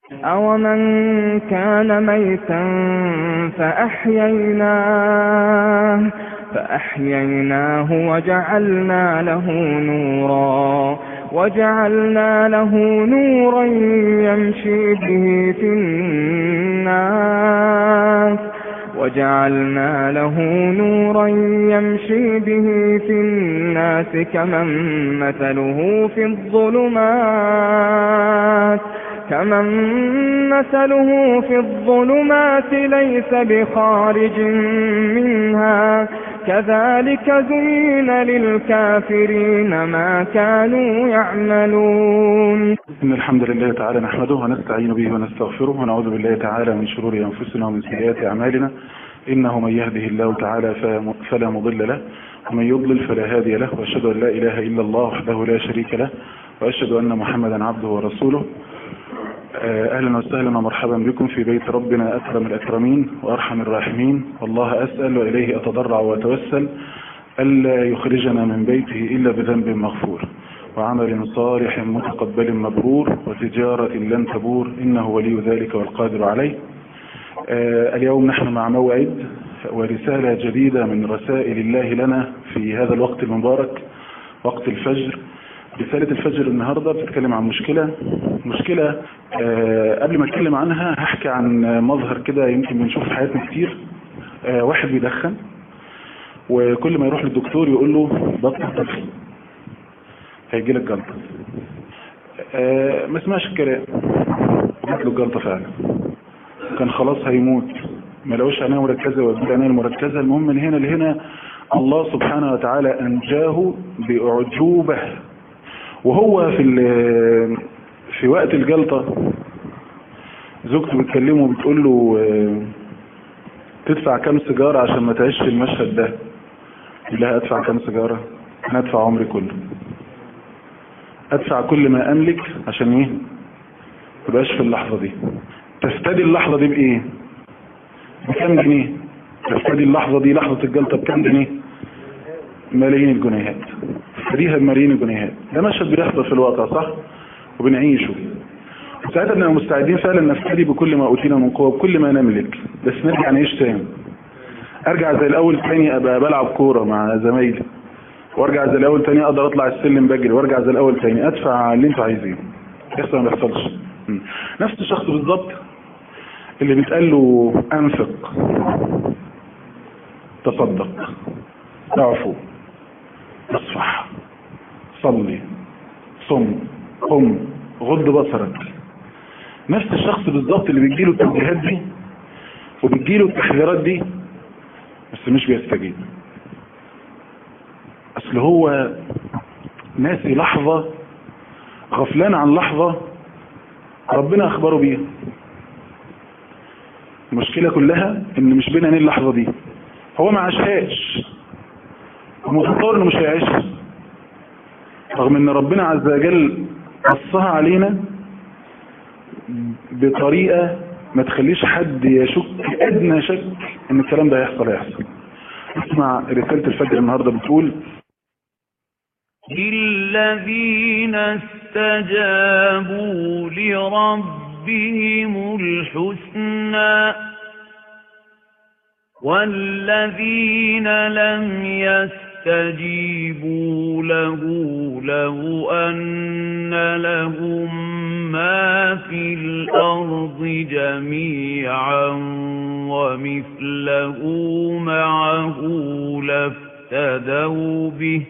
أَوَمَنْ كَانَ مَيْتًا فَأَحْيَيْنَاهُ فَأَحْيَيْنَاهُ وَجَعَلْنَا لَهُ نُورًا وَجَعَلْنَا لَهُ نُورًا يَمْشِي بِهِ فِي النَّاسِ وَجَعَلْنَا لَهُ نُورًا يَمْشِي بِهِ فِي النَّاسِ كَمَن مَّثَلُهُ فِي الظُّلُمَاتِ كمن مثله في الظلمات ليس بخارج منها كذلك زين للكافرين ما كانوا يعملون إن الحمد لله تعالى نحمده ونستعين به ونستغفره ونعوذ بالله تعالى من شرور أنفسنا ومن سيئات أعمالنا إنه من يهده الله تعالى فلا مضل له ومن يضلل فلا هادي له وأشهد أن لا إله إلا الله وحده لا شريك له وأشهد أن محمدا عبده ورسوله أهلا وسهلا ومرحبا بكم في بيت ربنا أكرم الأكرمين وأرحم الراحمين والله أسأل وإليه أتضرع وأتوسل ألا يخرجنا من بيته إلا بذنب مغفور وعمل صالح متقبل مبرور وتجارة لن تبور إنه ولي ذلك والقادر عليه اليوم نحن مع موعد ورسالة جديدة من رسائل الله لنا في هذا الوقت المبارك وقت الفجر رسالة الفجر النهاردة بتتكلم عن مشكلة مشكلة أه قبل ما اتكلم عنها هحكي عن مظهر كده يمكن بنشوف في حياتنا كتير أه واحد بيدخن وكل ما يروح للدكتور يقول له بطل تدخين هيجي لك جلطة أه ما سمعش الكلام جات له جلطة فعلا كان خلاص هيموت ما لقوش عناية مركزة ولا عناية مركزة المهم من هنا لهنا الله سبحانه وتعالى أنجاه بأعجوبة وهو في في وقت الجلطة زوجته بتكلمه وبتقول له تدفع كام سيجارة عشان ما تعيش في المشهد ده يقول لها ادفع كام سيجارة انا ادفع عمري كله ادفع كل ما املك عشان ايه تبقاش في اللحظة دي تفتدي اللحظة دي بايه بكام جنيه تفتدي اللحظة دي لحظة الجلطة بكام جنيه ملايين الجنيهات تفتديها بملايين الجنيهات ده مشهد بيحصل في الواقع صح وبنعيشه ساعتها بنبقى مستعدين فعلا نفتدي بكل ما اوتينا من قوه بكل ما نملك بس نرجع نعيش تاني ارجع زي الاول تاني ابقى بلعب كوره مع زمايلي وارجع زي الاول تاني اقدر اطلع السلم بجري وارجع زي الاول تاني ادفع اللي انتوا عايزينه يحصل ما بيحصلش نفس الشخص بالظبط اللي بيتقال له انفق تصدق اعفو اصفح صلي صم قم غض بصرك نفس الشخص بالظبط اللي بيجيله التوجيهات دي وبتجيله التحذيرات دي بس مش بيستجيب اصل هو ناسي لحظة غفلان عن لحظة ربنا اخبره بيها المشكلة كلها ان مش بين عينين اللحظة دي هو ما عاشهاش ومتصور انه مش هيعيشها رغم ان ربنا عز وجل قصها علينا بطريقة ما تخليش حد يشك ادنى شك ان الكلام ده هيحصل هيحصل اسمع رسالة الفجر النهاردة بتقول للذين استجابوا لربهم الحسنى والذين لم يستجيبوا له لو أن لهم ما في الأرض جميعا ومثله معه لافتدوا به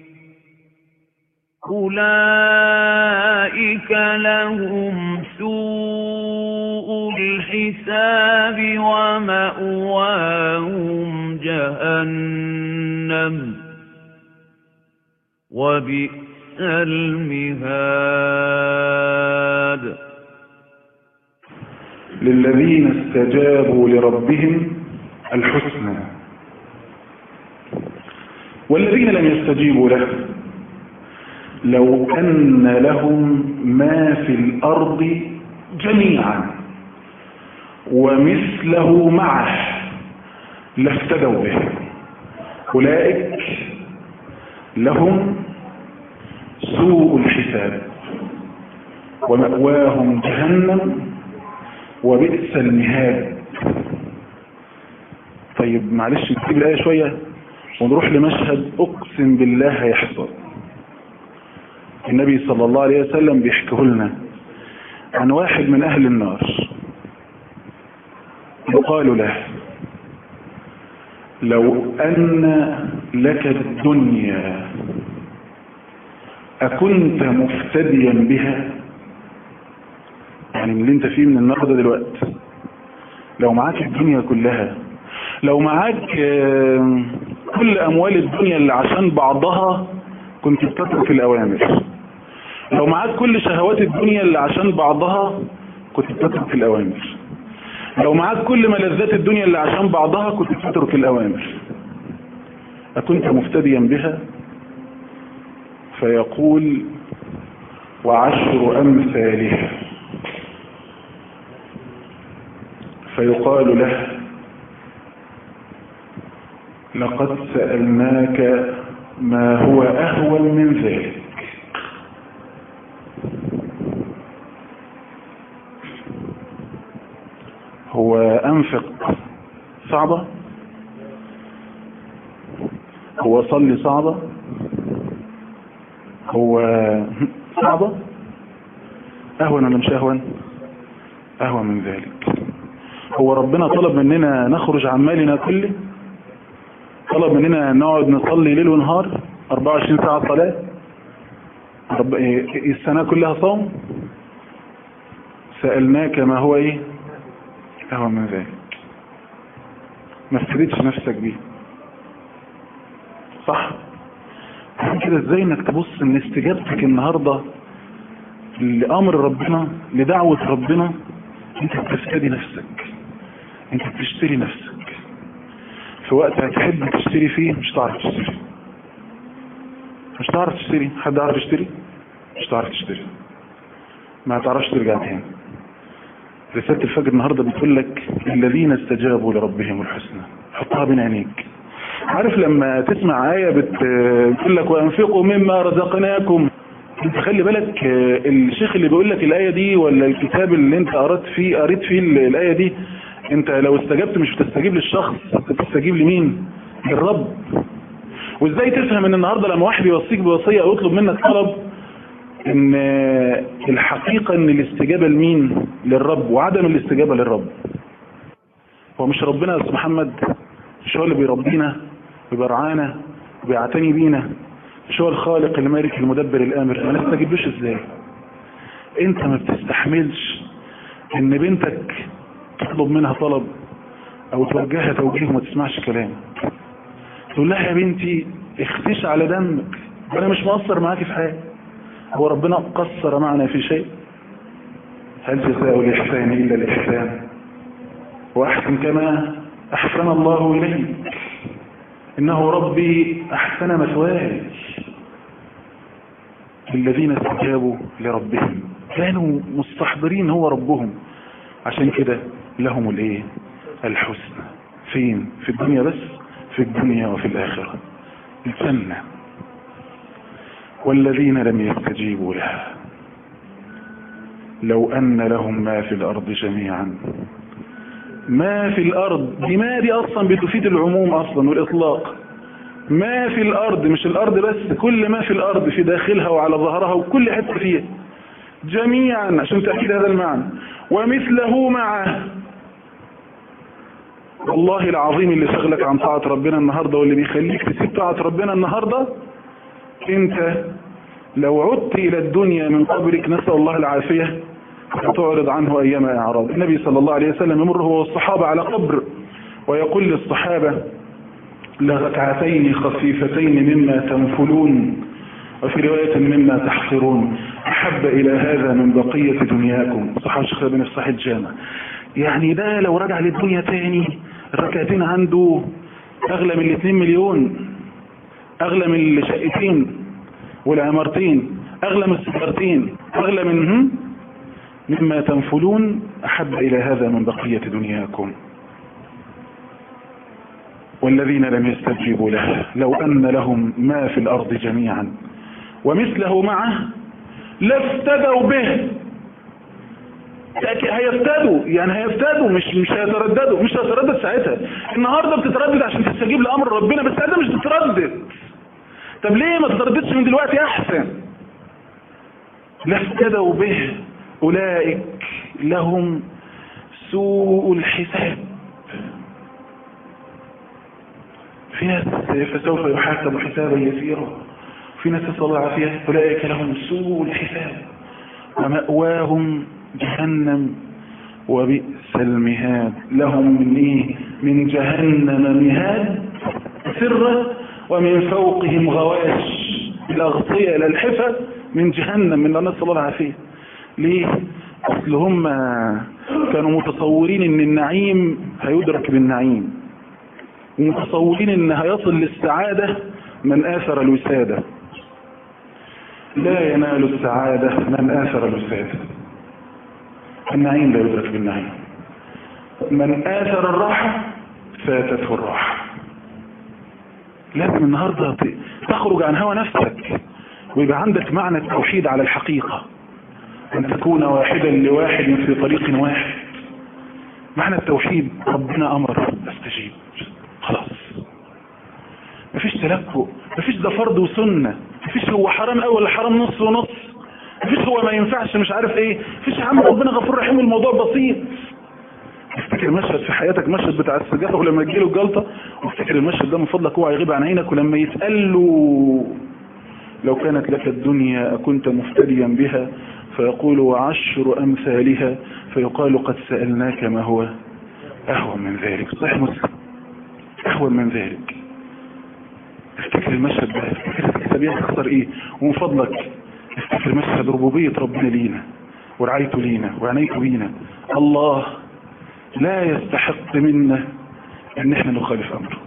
أولئك لهم سوء الحساب ومأواهم جهنم وبئس المهاد للذين استجابوا لربهم الحسنى والذين لم يستجيبوا له لو أن لهم ما في الأرض جميعا ومثله معه لافتدوا به أولئك لهم سوء الحساب ومأواهم جهنم وبئس المهاد طيب معلش نسيب الآية شوية ونروح لمشهد أقسم بالله هيحصل النبي صلى الله عليه وسلم بيحكيه لنا عن واحد من أهل النار يقال له لو أن لك الدنيا أكنت مفتديا بها يعني من اللي انت فيه من النهارده دلوقتي لو معاك الدنيا كلها لو معاك آه، كل أموال الدنيا اللي عشان بعضها كنت بتترك الأوامر لو معاك كل شهوات الدنيا اللي عشان بعضها كنت بتترك الأوامر لو معاك كل ملذات الدنيا اللي عشان بعضها كنت بتترك الأوامر أكنت مفتديا بها فيقول وعشر أمثالها فيقال له لقد سألناك ما هو أهون من ذلك هو أنفق صعبة هو صلي صعبة هو صعبة أهون ولا مش أهون أهون من ذلك هو ربنا طلب مننا نخرج عن مالنا كله طلب مننا نقعد نصلي ليل ونهار 24 ساعة صلاة رب... إيه، السنة كلها صوم سألناك ما هو ايه اهون من ذلك ما افتريتش نفسك بيه صح عشان كده ازاي انك تبص ان استجابتك النهاردة لامر ربنا لدعوة ربنا انت بتفتدي نفسك انت بتشتري نفسك في وقت هتحب تشتري فيه مش تعرف تشتري مش تعرف تشتري حد عارف يشتري مش تعرف تشتري ما تعرفش ترجع تاني رسالة الفجر النهاردة بتقول لك الذين استجابوا لربهم الحسنى حطها بين عينيك عارف لما تسمع آية بت- بتقول لك وأنفقوا مما رزقناكم انت خلي بالك آه، الشيخ اللي بيقول لك الآية دي ولا الكتاب اللي انت قرأت فيه قريت فيه ال- الآية دي انت لو استجبت مش بتستجيب للشخص بتستجيب لمين للرب وازاي تفهم ان النهاردة لما واحد يوصيك بوصية او يطلب منك طلب ان الحقيقة ان الاستجابة لمين للرب وعدم الاستجابة للرب هو مش ربنا يا استاذ محمد مش هو اللي بيربينا وبيرعانا وبيعتني بينا مش هو الخالق المالك المدبر الامر ما نستجيبلوش ازاي انت ما بتستحملش ان بنتك تطلب منها طلب او توجهها توجيه وما تسمعش كلام تقول لها يا بنتي اختش على دمك انا مش مقصر معاكي في حاجه هو ربنا قصر معنا في شيء هل جزاء الإحسان إلا الإحسان وأحسن كما أحسن الله إليك إنه ربي أحسن مثواي الذين استجابوا لربهم كانوا مستحضرين هو ربهم عشان كده لهم الايه الحسنى فين في الدنيا بس في الدنيا وفي الآخرة الجنة والذين لم يستجيبوا لها لو أن لهم ما في الأرض جميعا ما في الأرض دي ما دي أصلا بتفيد العموم أصلا والإطلاق ما في الأرض مش الأرض بس كل ما في الأرض في داخلها وعلى ظهرها وكل حتة فيها جميعا عشان تأكيد هذا المعنى ومثله معه والله العظيم اللي شغلك عن طاعة ربنا النهاردة واللي بيخليك تسيب طاعة ربنا النهاردة انت لو عدت الى الدنيا من قبرك نسأل الله العافية فتعرض عنه ايام اعراض النبي صلى الله عليه وسلم يمر هو والصحابة على قبر ويقول للصحابة لركعتين خفيفتين مما تنفلون وفي رواية مما تحقرون أحب إلى هذا من بقية دنياكم صحابة الشيخ بن الصحيح الجامع يعني ده لو رجع للدنيا تاني الركعتين عنده أغلى من الاثنين مليون أغلى من الشقتين والعمارتين أغلى من السيارتين أغلى من هم؟ مما تنفلون أحب إلى هذا من بقية دنياكم والذين لم يستجيبوا له لو أن لهم ما في الأرض جميعا ومثله معه لافتدوا به تأكيد هيفتدوا يعني هيفتدوا مش مش هيترددوا مش هيتردد ساعتها النهارده بتتردد عشان تستجيب لامر ربنا بس ساعتها مش بتتردد طب ليه ما تترددش من دلوقتي احسن لافتدوا به اولئك لهم سوء الحساب في ناس فسوف يحاسب حسابا يسيرا في ناس نسأل الله العافية أولئك لهم سوء الحساب ومأواهم جهنم وبئس المهاد لهم من إيه من جهنم مهاد سرة ومن فوقهم غواش الأغطية إلى الحفة من جهنم من نسأل الله العافية ليه أصل هم كانوا متصورين ان النعيم هيدرك بالنعيم ومتصورين ان هيصل للسعادة من آثر الوسادة لا ينال السعادة من آثر الوسادة النعيم لا يدرك بالنعيم من آثر الراحة فاتته الراحة لازم النهاردة تخرج عن هوى نفسك ويبقى عندك معنى التوحيد على الحقيقة أن تكون واحدا لواحد في طريق واحد معنى التوحيد ربنا أمر استجيب خلاص مفيش تلكؤ مفيش ده فرض وسنة مفيش هو حرام أول ولا حرام نص ونص مفيش هو ما ينفعش مش عارف ايه مفيش يا عم ربنا غفور رحيم الموضوع بسيط افتكر مشهد في حياتك مشهد بتاع السجارة ولما تجيله الجلطة وافتكر المشهد ده من فضلك هو هيغيب عن عينك ولما يتقال له لو كانت لك الدنيا أكنت مفتديا بها فيقول وعشر أمثالها فيقال قد سألناك ما هو أهون من ذلك صحيح مسلم أهون من ذلك افتكر المشهد ده افتكر السبيع تخسر ايه ومن فضلك افتكر مشهد ربوبية ربنا لينا ورعايته لينا وعنايته لينا الله لا يستحق منا ان احنا نخالف امره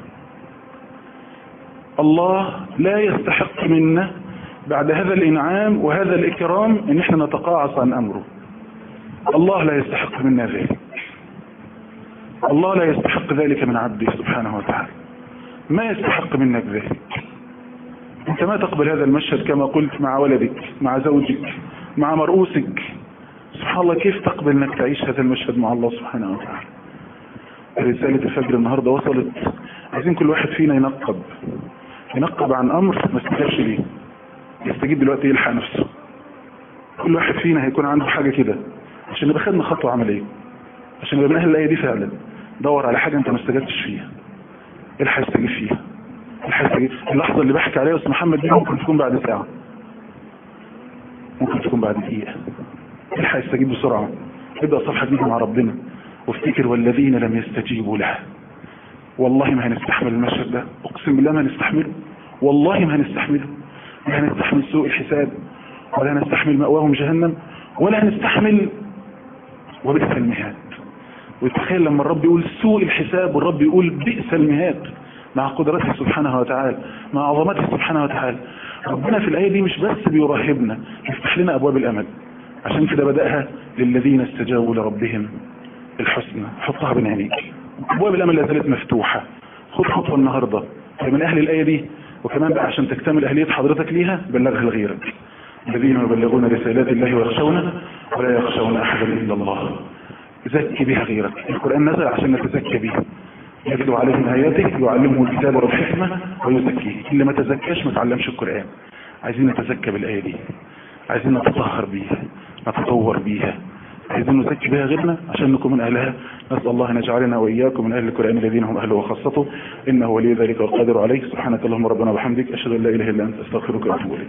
الله لا يستحق منا بعد هذا الانعام وهذا الاكرام ان احنا نتقاعس عن امره الله لا يستحق منا ذلك الله لا يستحق ذلك من عبده سبحانه وتعالى ما يستحق منك ذلك انت ما تقبل هذا المشهد كما قلت مع ولدك مع زوجك مع مرؤوسك سبحان الله كيف تقبل انك تعيش هذا المشهد مع الله سبحانه وتعالى رسالة الفجر النهاردة وصلت عايزين كل واحد فينا ينقب ينقب عن امر ما استجابش ليه يستجيب دلوقتي يلحق نفسه كل واحد فينا هيكون عنده حاجة كده عشان نبقى خدنا خطوة عملية عشان نبقى من اهل الايه دي فعلا دور على حاجة انت ما استجبتش فيها الحق يستجيب فيها الحق يستجيب اللحظة اللي بحكي عليها استاذ محمد دي ممكن تكون بعد ساعة ممكن تكون بعد دقيقة الحق يستجيب بسرعة ابدأ صفحة جديدة مع ربنا وافتكر والذين لم يستجيبوا له والله ما هنستحمل المشهد ده اقسم بالله ما هنستحمله والله ما هنستحمله لا هنستحمل سوء الحساب ولا هنستحمل مأواهم جهنم ولا هنستحمل وبئس المهاد وتخيل لما الرب يقول سوء الحساب والرب يقول بئس المهاد مع قدرته سبحانه وتعالى مع عظمته سبحانه وتعالى ربنا في الآية دي مش بس بيرهبنا يفتح لنا أبواب الأمل عشان كده بدأها للذين استجابوا لربهم الحسنى حطها بين عينيك أبواب الأمل لا زالت مفتوحة خد خطوة النهاردة من أهل الآية دي وكمان بقى عشان تكتمل أهلية حضرتك ليها بلغها لغيرك الذين يبلغون رسالات الله ويخشونه ولا يخشون أحدا إلا الله زكي بها غيرك القرآن نزل عشان نتزكى بها يتلو عليهم آياته يعلمهم الكتاب والحكمة ويزكيه اللي ما تزكاش ما تعلمش القرآن عايزين نتزكى بالآية دي عايزين نتطهر بيها نتطور بيها عايزين نزكي بها غيرنا عشان نكون من أهلها نسأل الله أن يجعلنا وإياكم من أهل القرآن الذين هم أهله وخاصته إنه ولي ذلك والقادر عليه سبحانك اللهم ربنا وبحمدك أشهد أن لا إله إلا أنت أستغفرك وأتوب إليك